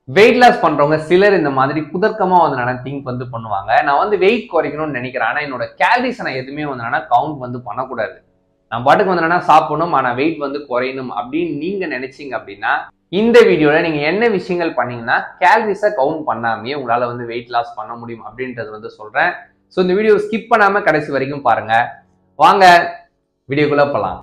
weight loss பண்றவங்க சிலர் இந்த மாதிரி குதர்க்கமா வந்து நான் திங்க் வந்து பண்ணுவாங்க நான் வந்து வெயிட் குறைக்கணும்னு நினைக்கிறேன் ஆனா என்னோட கேலரிஸ் நான் எதுவுமே வந்து கவுண்ட் வந்து பண்ணக்கூடாது நான் பாட்டுக்கு வந்து என்னன்னா சாப்பிடணும் ஆனா வெயிட் வந்து குறையணும் அப்படின்னு நீங்க நினைச்சீங்க அப்படின்னா இந்த வீடியோல நீங்க என்ன விஷயங்கள் பண்ணீங்கன்னா கேலரிஸை கவுண்ட் பண்ணாமே உங்களால வந்து வெயிட் லாஸ் பண்ண முடியும் அப்படின்றது வந்து சொல்றேன் ஸோ இந்த வீடியோ ஸ்கிப் பண்ணாம கடைசி வரைக்கும் பாருங்க வாங்க வீடியோக்குள்ள போலாம்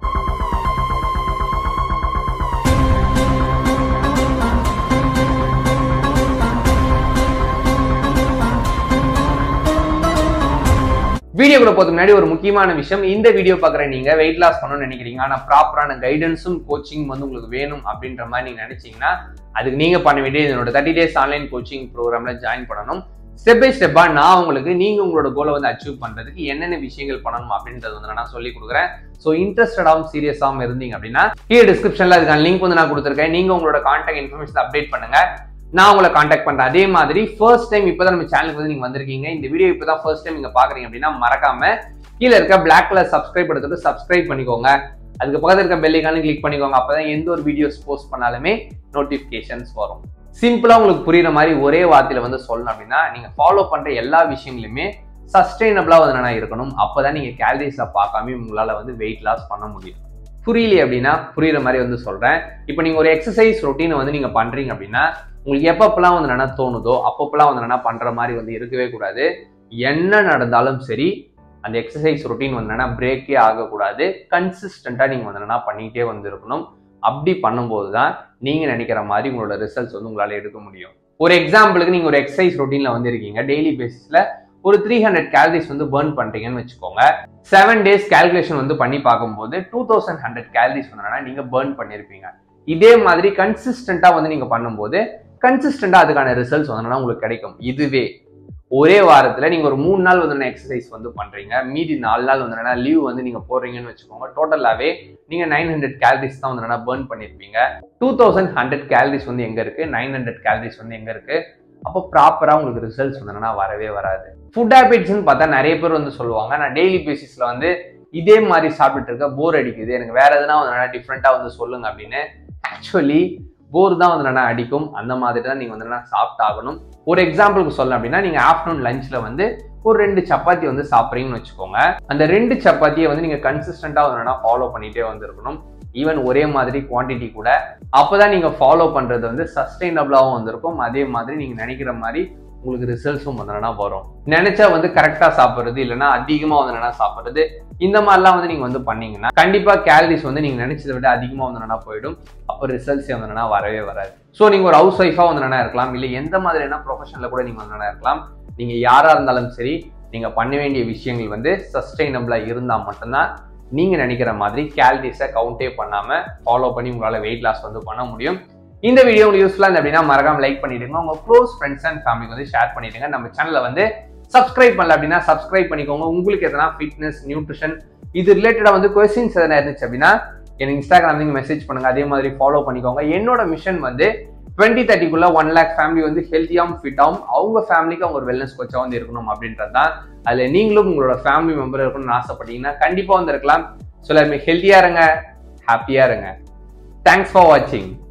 வீடியோக்குள்ள போறதுக்கு முன்னாடி ஒரு முக்கியமான விஷயம் இந்த வீடியோ பாக்குற நீங்க வெயிட் லாஸ் பண்ணணும்னு நினைக்கிறீங்க ஆனா ப்ராப்பரான கைடன்ஸும் கோச்சிங் வந்து உங்களுக்கு வேணும் அப்படின்ற மாதிரி நீங்க நினைச்சீங்கன்னா அதுக்கு நீங்க பண்ண வேண்டியது என்னோட தேர்ட்டி டேஸ் ஆன்லைன் கோச்சிங் ப்ரோக்ராம்ல ஜாயின் பண்ணணும் ஸ்டெப் பை ஸ்டெப்பா நான் உங்களுக்கு நீங்க உங்களோட கோலை வந்து அச்சீவ் பண்றதுக்கு என்னென்ன விஷயங்கள் பண்ணணும் அப்படின்றது வந்து நான் சொல்லி கொடுக்குறேன் ஸோ இன்ட்ரெஸ்டடாகவும் சீரியஸாகவும் இருந்தீங்க அப்படின்னா கீழே டிஸ்கிரிப்ஷன்ல அதுக்கான லிங்க் வந்து நான் கொடுத்துருக்கேன் நீங்க உங்களோட கான்டாக்ட் இன்ஃபர்மேஷன் அப்டேட் பண்ணுங்க நான் உங்களை காண்டாக்ட் பண்றேன் அதே மாதிரி ஃபர்ஸ்ட் டைம் இப்பதான் நம்ம சேனலுக்கு வந்து நீங்க வந்திருக்கீங்க இந்த வீடியோ இப்பதான் ஃபர்ஸ்ட் டைம் நீங்க பாக்குறீங்க அப்படின்னா மறக்காம கீழே இருக்க பிளாக் கலர் சப்ஸ்கிரைப் எடுத்துட்டு சப்ஸ்கிரைப் பண்ணிக்கோங்க அதுக்கு பக்கத்துல இருக்க பெல்லைக்கான கிளிக் பண்ணிக்கோங்க அப்பதான் எந்த ஒரு வீடியோஸ் போஸ்ட் பண்ணாலுமே நோட்டிபிகேஷன்ஸ் வரும் சிம்பிளா உங்களுக்கு புரியுற மாதிரி ஒரே வார்த்தையில வந்து சொல்லணும் அப்படின்னா நீங்க ஃபாலோ பண்ற எல்லா விஷயங்களுமே சஸ்டைனபிளா வந்து என்னன்னா இருக்கணும் அப்பதான் நீங்க கேலரிஸை பார்க்காம உங்களால வந்து வெயிட் லாஸ் பண்ண முடியும் புரியலையே அப்படின்னா புரியுற மாதிரி வந்து சொல்றேன் இப்போ நீங்க ஒரு எக்ஸசைஸ் ரொட்டீனை வந்து நீங்க பண்றீங்க அப்படின்னா உங்களுக்கு எப்பப்பெல்லாம் வந்து என்ன தோணுதோ அப்பப்பெல்லாம் வந்து என்ன பண்ற மாதிரி வந்து இருக்கவே கூடாது என்ன நடந்தாலும் சரி அந்த எக்ஸசைஸ் ரொட்டீன் வந்து என்னன்னா பிரேக்கே ஆகக்கூடாது கன்சிஸ்டண்டா நீங்க வந்து என்ன பண்ணிக்கிட்டே வந்து இருக்கணும் அப்படி பண்ணும்போது தான் நீங்க நினைக்கிற மாதிரி உங்களோட ரிசல்ட்ஸ் வந்து உங்களால எடுக்க முடியும் ஒரு எக்ஸாம்பிளுக்கு நீங்க ஒரு எக்ஸசைஸ் ரொட்டீன்ல வந்து இருக்கீங்க டெய்லி பேசிஸ்ல ஒரு த்ரீ ஹண்ட்ரட் கேலரிஸ் வந்து பேர்ன் பண்றீங்கன்னு வச்சுக்கோங்க செவன் டேஸ் கேல்குலேஷன் வந்து பண்ணி பார்க்கும்போது டூ தௌசண்ட் ஹண்ட்ரட் கேலரிஸ் வந்து நீங்க பேர்ன் பண்ணிருப்பீங்க இதே மாதிரி கன்சிஸ்டண்டா வந்து நீங்க பண்ணும்போது கன்சிஸ்டண்டா அதுக்கான ரிசல்ட்ஸ் வந்து உங்களுக்கு கிடைக்கும் இதுவே ஒரே வாரத்துல நீங்க ஒரு மூணு நாள் வந்து எக்ஸசைஸ் வந்து பண்றீங்க மீதி நாலு நாள் வந்து லீவ் வந்து நீங்க போடுறீங்கன்னு வச்சுக்கோங்க டோட்டலாவே நீங்க நைன் ஹண்ட்ரட் கேலரிஸ் தான் வந்து பேர்ன் பண்ணிருப்பீங்க டூ தௌசண்ட் ஹண்ட்ரட் கேலரிஸ் வந்து எங்க இருக்கு நைன் ஹண்ட்ரட் கேலரிஸ் வந்து எங்க இருக்கு அப்போ ப்ராப்பரா உங்களுக்கு ரிசல்ட்ஸ் வந்து வரவே வராது ஃபுட் ஹேபிட்ஸ்னு பார்த்தா நிறைய பேர் வந்து சொல்லுவாங்க நான் டெய்லி பேசிஸ்ல வந்து இதே மாதிரி சாப்பிட்டுட்டு இருக்க போர் அடிக்குது எனக்கு வேற எதனா வந்து டிஃப்ரெண்டா வந்து சொல்லுங்க அப்படின்னு ஆக்சுவலி போர் தான் வந்து என்ன அடிக்கும் அந்த மாதிரி தான் நீங்க வந்து என்ன சாப்பிட்டாகணும் ஒரு எக்ஸாம்பிளுக்கு சொல்லணும் அப்படின்னா நீங்க ஆஃப்டர்நூன் லஞ்ச்ல வந்து ஒரு ரெண்டு சப்பாத்தி வந்து சாப்பிட்றீங்கன்னு வச்சுக்கோங்க அந்த ரெண்டு சப்பாத்தியை வந்து நீங்க கன்சிஸ்டண்டா வந்து என்ன ஃபாலோ பண்ணிட்டே வந்து இருக்கணும் ஈவன் ஒரே மாதிரி குவான்டிட்டி கூட அப்போதான் நீங்க ஃபாலோ பண்றது வந்து சஸ்டைனபிளாகவும் வந்திருக்கும் அதே மாதிரி நீங்க நினைக்கிற மாதிரி உங்களுக்கு ரிசல்ட்ஸும் வந்து வரும் நினைச்சா வந்து கரெக்டா சாப்பிடுறது இல்லைன்னா அதிகமா வந்து என்ன சாப்பிடுறது இந்த மாதிரிலாம் வந்து நீங்க வந்து பண்ணீங்கன்னா கண்டிப்பா கேலரிஸ் வந்து நீங்க நினைச்சதை விட அதிகமா வந்து என்ன போயிடும் அப்போ ரிசல்ட்ஸ் வந்து என்ன வரவே வராது ஸோ நீங்க ஒரு ஹவுஸ் ஒய்ஃபா வந்து என்ன இருக்கலாம் இல்லை எந்த மாதிரியான ப்ரொஃபஷன்ல கூட நீங்க வந்து என்ன இருக்கலாம் நீங்க யாரா இருந்தாலும் சரி நீங்க பண்ண வேண்டிய விஷயங்கள் வந்து சஸ்டைனபிளா இருந்தா மட்டும்தான் நீங்க நினைக்கிற மாதிரி கேலரிஸை கவுண்டே பண்ணாம ஃபாலோ பண்ணி உங்களால வெயிட் லாஸ் வந்து பண்ண முடியும் இந்த வீடியோ உங்களுக்கு யூஸ்ஃபுல்லா இருந்த அப்படின்னா மறக்காம லைக் பண்ணிடுங்க உங்க க்ளோஸ் ஃப்ரெண்ட்ஸ் அண்ட் ஃபேமிலிக்கு வந்து ஷேர் பண்ணிடுங்க நம்ம சேனலை வந்து சப்ஸ்கிரைப் பண்ணல அப்படின்னா சப்ஸ்கிரைப் பண்ணிக்கோங்க உங்களுக்கு எதனா ஃபிட்னஸ் நியூட்ரிஷன் இது ரிலேட்டடா வந்து கொஸ்டின்ஸ் எதனா இருந்துச்சு அப்படின்னா எனக்கு இன்ஸ்டாகிராம் நீங்க மெசேஜ் பண்ணுங்க அதே மாதிரி ஃபாலோ பண்ணிக்கோங்க என்னோட மிஷன் வந்து டுவெண்ட்டி தேர்ட்டிக்குள்ள ஒன் லேக் ஃபேமிலி வந்து ஹெல்த்தியாகவும் ஃபிட்டாகவும் அவங்க ஃபேமிலிக்கு அவங்க ஒரு வெல்னஸ் கோச்சாக வந்து இருக்கணும் அப்படின்றது தான் அதில் நீங்களும் உங்களோட ஃபேமிலி மெம்பர் இருக்கணும்னு ஆசைப்பட்டீங்கன்னா கண்டிப்பாக வந்து இருக்கலாம் ஸோ எல்லாருமே ஹெல்த்தியாக இருங்க ஹாப்பியாக இருங்க தேங்க்ஸ் ஃபார் வாட்சிங்